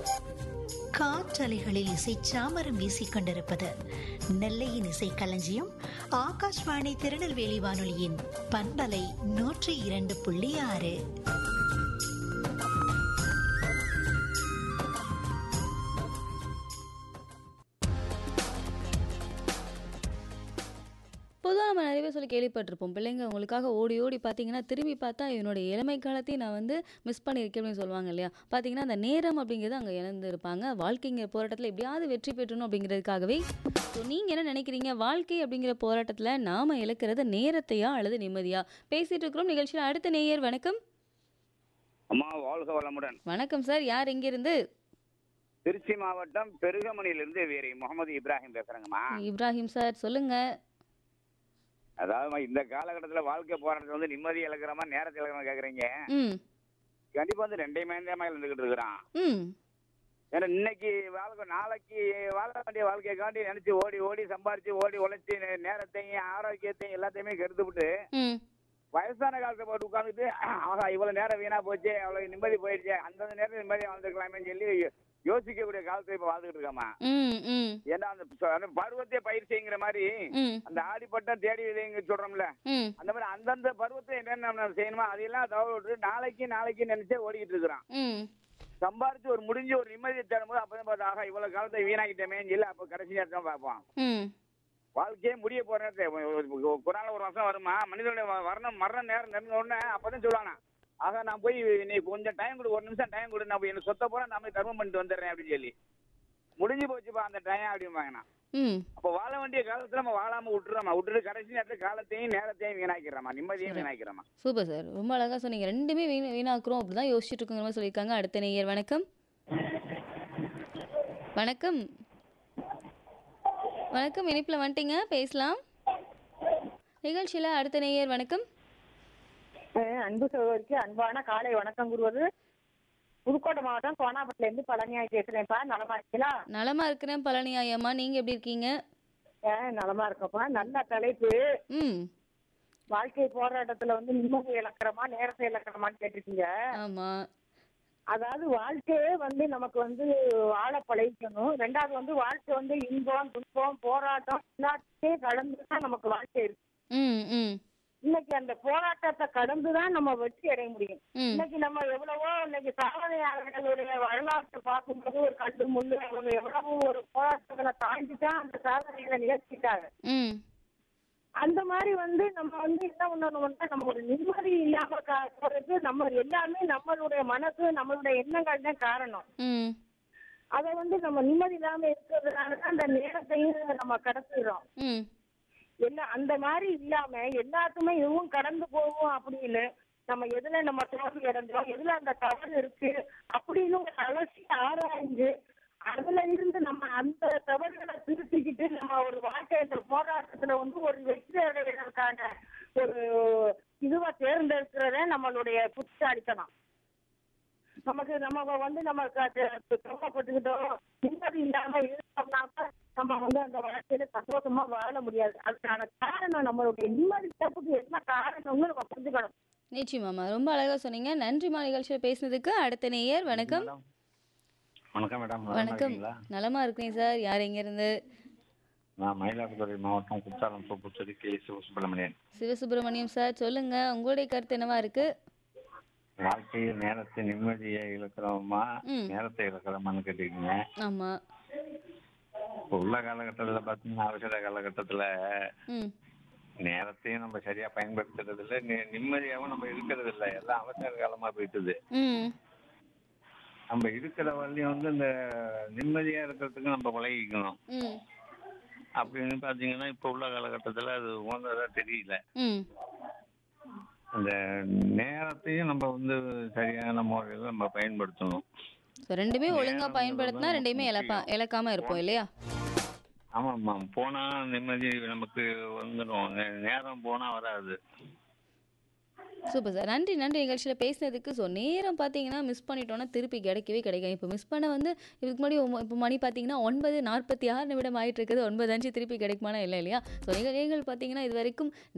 காற்றலைகளில் இசை சாமரம் வீசிக் கொண்டிருப்பது நெல்லையின் இசை களஞ்சியம் ஆகாஷ்வாணி திருநெல்வேலி வானொலியின் பண்பலை நூற்றி இரண்டு புள்ளி ஆறு பொதுவாக நம்ம நிறைய பேர் சொல்லி கேள்விப்பட்டிருப்போம் பிள்ளைங்க உங்களுக்காக ஓடி ஓடி பார்த்தீங்கன்னா திரும்பி பார்த்தா என்னோட இளமை காலத்தையும் நான் வந்து மிஸ் பண்ணியிருக்கேன் அப்படின்னு சொல்லுவாங்க இல்லையா பார்த்தீங்கன்னா அந்த நேரம் அப்படிங்கிறது அங்கே இழந்திருப்பாங்க வாழ்க்கைங்கிற போராட்டத்தில் எப்படியாவது வெற்றி பெற்றணும் அப்படிங்கிறதுக்காகவே ஸோ நீங்கள் என்ன நினைக்கிறீங்க வாழ்க்கை அப்படிங்கிற போராட்டத்தில் நாம் இழக்கிறது நேரத்தையா அல்லது நிம்மதியா பேசிட்டு இருக்கிறோம் நிகழ்ச்சியில் அடுத்த நேயர் வணக்கம் அம்மா வாழ்க வளமுடன் வணக்கம் சார் யார் எங்கிருந்து திருச்சி மாவட்டம் பெருகமணியிலிருந்து வீரி முகமது இப்ராஹிம் பேசுறேங்கம்மா இப்ராஹிம் சார் சொல்லுங்க அதாவது இந்த காலகட்டத்துல வாழ்க்கை போராட்டத்தில் வந்து நிம்மதி இழக்கிறமா நேரத்தை இழக்கிறமா கேக்குறீங்க ம் கண்டிப்பா வந்து ரெண்டே மேந்தமா இருந்துகிட்டு இருக்கிறான் ம் ஏன்னா இன்னைக்கு வாழ்க்கை நாளைக்கு வாழ வேண்டிய வாழ்க்கையை காண்டி நினைச்சு ஓடி ஓடி சம்பாரிச்சு ஓடி உழைச்சி நே- நேரத்தையும் ஆரோக்கியத்தையும் எல்லாத்தையுமே கெடுத்துவிட்டு ம் வயசான காலத்தை போட்டு உட்காந்துட்டு ஆஹா இவ்வளவு நேரம் வீணா போச்சு அவ்வளவு நிம்மதி போயிடுச்சு அந்தந்த நேரத்தில் நிம்மதியா வாழ்ந்துருக்கலாமே சொல்லி யோசிக்கக்கூடிய காலத்தை இப்ப வாழ்ந்துகிட்டு இருக்காமா ம் ம் ஏன்னா அந்த ப- அந்த பருவத்தை பயிர் செய்யுங்கிற மாதிரி ம் அந்த ஆடிப்பட்டம் தேடி விதைங்க சொல்றோம்ல ம் அந்த மாதிரி அந்தந்த பருவத்தை என்னென்ன நம்ம செய்யணுமோ அதையெல்லாம் தவறு விட்டு நாளைக்கு நாளைக்கு நினைச்சே ஓடிக்கிட்டு இருக்கிறான் ம் சம்பாரிச்சு ஒரு முடிஞ்சு ஒரு நிம்மதியை தேடும்போது அப்பதான் பார்த்தா ஆகா இவ்வளவு காலத்தை வீணாக்கிட்டமேன்னு சொல்லி அப்ப கடைசி நேரத்தை பார்ப்போம் ம் வாழ்க்கையே முடிய போற நேரத்தை குரான ஒரு வருஷம் வருமா மனிதனுடைய வ- வரணம் மரண நேரம் நெருங்க உடனே அப்பதான் சொல்லுவானா ஆக நான் போய் நீ கொஞ்சம் டைம் கொடு ஒரு நிமிஷம் டைம் கொடு நான் போய் எனக்கு சொத்த போற நான் போய் தர்மம் பண்ணிட்டு வந்துடுறேன் அப்படின்னு சொல்லி முடிஞ்சு போச்சுப்பா அந்த டைம் அப்படிம்பாங்கண்ணா ம் அப்ப வாழ வேண்டிய காலத்துல நம்ம வாழாம விட்டுறோமா விட்டுட்டு கடைசி நேரத்துல காலத்தையும் நேரத்தையும் வீணாக்கிறோமா நிம்மதியும் வீணாக்கிறோமா சூப்பர் சார் ரொம்ப அழகாக சொன்னீங்க ரெண்டுமே வீண் வீணாக்குறோம் அப்படி தான் யோசிச்சுட்டு இருக்கோங்கிற மாதிரி சொல்லியிருக்காங்க அடுத்த நேயர் வணக்கம் வணக்கம் வணக்கம் இனிப்பில் வந்துட்டீங்க பேசலாம் நிகழ்ச்சியில் அடுத்த நேயர் வணக்கம் அஹ் அன்பு சகோதரிக்கு அன்பான காலை வணக்கம் கூறுவது புதுக்கோட்டை மாவட்டம் கோனாப்பட்டில இருந்து பழனியாய் பேசுறேன்ப்பா நலமா இருக்கீங்களா நலமா இருக்கிறேன் பழனி ஐயம்மா நீங்கள் எப்படி இருக்கீங்க அஹ் நலமா இருக்கப்பா நல்ல தலைப்பு ம் வாழ்க்கை போராட்டத்துல வந்து நிம்மதி இழக்கிறோமா நேரத்தை இழக்கிறோமான்னு கேட்டிருக்கீங்க ஆமாம் அதாவது வாழ்க்கையே வந்து நமக்கு வந்து வாழ பழகிக்கணும் ரெண்டாவது வந்து வாழ்க்கை வந்து இன்பம் துன்பம் போராட்டம் எல்லாத்தையும் கலந்து தான் நமக்கு வாழ்க்கை இருக்கு ம் ம் இன்னைக்கு அந்த போராட்டத்தை கடந்து தான் நம்ம வெற்றி அடைய முடியும் ம் இன்னைக்கு நம்ம எவ்வளவோ இன்னைக்கு சாதனையாளர்களுடைய வரலாற்று பார்க்கும்போது ஒரு கண்டு முள்ளு அவங்க எவ்வளவு ஒரு போராட்டங்களை தாண்டி தான் அந்த சாதனைகளை நிகழ்த்திட்டாங்க ம் அந்த மாதிரி வந்து நம்ம வந்து என்ன பண்ணணும்னா நம்ம ஒரு நிம்மதி இல்லாம கா- போறது நம்ம எல்லாமே நம்மளுடைய மனசு நம்மளுடைய எண்ணங்கள் தான் காரணம் ம் அதை வந்து நம்ம நிம்மதி இல்லாம இருக்கிறதுனால தான் அந்த நேரத்தையும் நம்ம கடத்துறோம் ம் என்ன அந்த மாதிரி இல்லாம எல்லாத்துமே இதுவும் கடந்து போகும் அப்படின்னு நம்ம எதுல நம்ம தோல்வி அடைஞ்சோம் எதுல அந்த தவறு இருக்கு அப்படின்னு ஒரு அலசி ஆராய்ஞ்சு அதுல இருந்து நம்ம அந்த தவறுகளை திருத்திக்கிட்டு நம்ம ஒரு வாழ்க்கை இந்த போராட்டத்துல வந்து ஒரு வெற்றி அடைவதற்கான ஒரு இதுவா தேர்ந்தெடுக்கிறதே நம்மளுடைய புத்தாடித்தனம் நமக்கு நம்ம வந்து நம்ம கவலைப்பட்டுக்கிட்டோம் நிம்மதி இல்லாம இருந்தோம்னாக்க நம்ம வந்து அந்த வாழ்க்கையில சந்தோஷமா வாழ முடியாது அதுக்கான காரணம் நம்மளுடைய நிம்மதி தப்புக்கு என்ன காரணம்னு நம்ம புரிஞ்சுக்கணும் நிச்சயமாம்மா ரொம்ப அழகாக சொன்னீங்க நன்றிம்மா நிகழ்ச்சியில் பேசினதுக்கு அடுத்த நேயர் வணக்கம் மேடம். வணக்கம் மேடம் நலமா வணக்கம் இருக்கீங்களா? நலமா இருக்கேன் சார் யார் எங்கேருந்து நான் மயிலாடுதுறை மாவட்டம் குற்றாலம் சோப்புச்சேரி கே சிவசுப்பிரமணியன் சிவசுப்பிரமணியம் சார் சொல்லுங்க உங்களுடைய கருத்து என்னவா இருக்கு வாழ்க்கையில் நேரத்தை நிம்மதியை இழக்கிறோமா ம். நேரத்தை இழக்கிறோமான்னு கேட்டீங்க ஆமா இப்போ உள்ள காலகட்டத்துல பாத்தீங்கன்னா அவசர காலகட்டத்துல ம் நேரத்தையும் நம்ம சரியா பயன்படுத்துறது இல்ல நி- நிம்மதியாவும் நம்ம இருக்கிறது இல்ல எல்லாம் அவசர காலமா போயிட்டுது ம் நம்ம இருக்கிற வரையும் வந்து இந்த நிம்மதியா இருக்கிறதுக்கு நம்ம பழகிக்கணும் ம் அப்படின்னு பாத்தீங்கன்னா இப்ப உள்ள காலகட்டத்துல அது உணர்ந்ததா தெரியல ம் அந்த நேரத்தையும் நம்ம வந்து சரியான முறையில் நம்ம பயன்படுத்தணும் ஸோ ரெண்டுமே ஒழுங்கா நேரம் பயன்படுத்தினா தான் ரெண்டையுமே இழப்பா முக்கியம். இழக்காம இருப்போம் இல்லையா ஆமாம் ஆமாம் போனா நிம்மதி நமக்கு வந்துடும் நே- நேரம் போனா வராது சூப்பர் சார் நன்றி நன்றி நிகழ்ச்சியில் பேசினதுக்கு ஸோ நேரம் பார்த்தீங்கன்னா மிஸ் பண்ணிட்டோம்னா திருப்பி கிடைக்கவே கிடைக்கும் இப்போ மிஸ் பண்ண வந்து இதுக்கு முன்னாடி ஒம்ப- இப்போ மணி பார்த்தீங்கன்னா ஒன்பது நாற்பத்தி ஆறு நிமிடம் ஆயிட்டு இருக்குது ஒன்பது அஞ்சு திருப்பி கிடைக்குமானா இல்லை இல்லையா ஸோ நீங்கள் பார்த்தீங்கன்னா இது வரைக்கும்